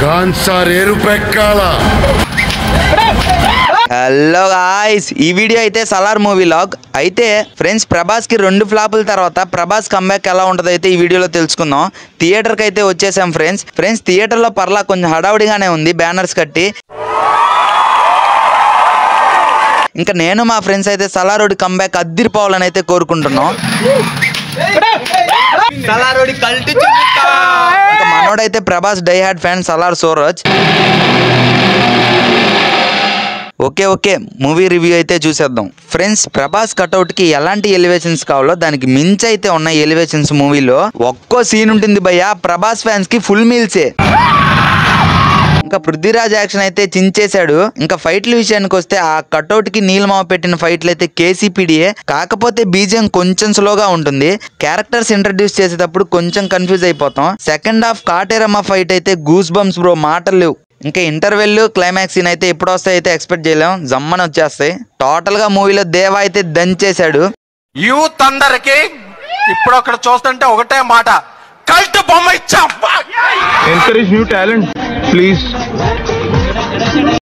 కాన్సార్ ఎరుపెక్కాల hello guys ఈ video అయితే సలార్ మూవీ లాగ్ అయితే ఫ్రెండ్స్ ప్రభాస్ కి రెండు ఫ్లాపుల తర్వాత ప్రభాస్ కంబ్యాక్ ఎలా ఉంటుందో అయితే ఈ వీడియోలో తెలుసుకుందాం థియేటర్ కి అయితే వచ్చేసాం ఫ్రెండ్స్ ఫ్రెండ్స్ థియేటర్ లో పర్లా కొంచెం హడావుడిగానే ఉంది బ్యానర్స్ కట్టి ఇంకా నేను మా ఫ్రెండ్స్ అయితే సలారోడి కంబ్యాక్ అద్దిరిపోవాలని అయితే కోరుకుంటున్నాం ఇంకా మనోడైతే Prabhas die hard fan Salaar సోరజ్ ఓకే ఓకే మూవీ రివ్యూ అయితే చూసేద్దాం ఫ్రెండ్స్ ప్రభాస్ కట్అవుట్ కి ఎలాంటి ఎలివేషన్స్ కావాలో దానికి మించి అయితే ఉన్నాయి ఎలివేషన్స్ మూవీలో ఒక్కో సీన్ ఉంటుంది భయ్య ప్రభాస్ ఫ్యాన్స్ కి ఫుల్ మీల్సే ఇంకా పృథ్వీరాజ్ యాక్షన్ అయితే చించేశాడు ఇంకా ఫైట్ల విషయానికి వస్తే ఆ కట్అవుట్ కి నీలమావ పెట్టిన ఫైట్లు అయితే కేసీపీడియే కాకపోతే బీజియం కొంచెం స్లోగా ఉంటుంది క్యారెక్టర్స్ ఇంట్రడ్యూస్ చేసేటప్పుడు కొంచెం కన్ఫ్యూజ్ అయిపోతాం సెకండ్ హాఫ్ కాటేరమ్మ ఫైట్ అయితే గూస్ బంప్స్ బ్రో మాటలు లేవు ఇంకా ఇంటర్వెల్ క్లైమాక్స్ సీన్ అయితే ఎప్పుడు వస్తాయి అయితే ఎక్స్పెక్ట్ చేయలేం జమ్మని వచ్చేస్తాయి టోటల్ గా మూవీలో దేవా అయితే దంచేశాడు యూత్ అందరికి ఇప్పుడు అక్కడ చూస్తుంటే ఒకటే మాట కల్ట్ బొమ్మ ఇచ్చాం encourage new talent please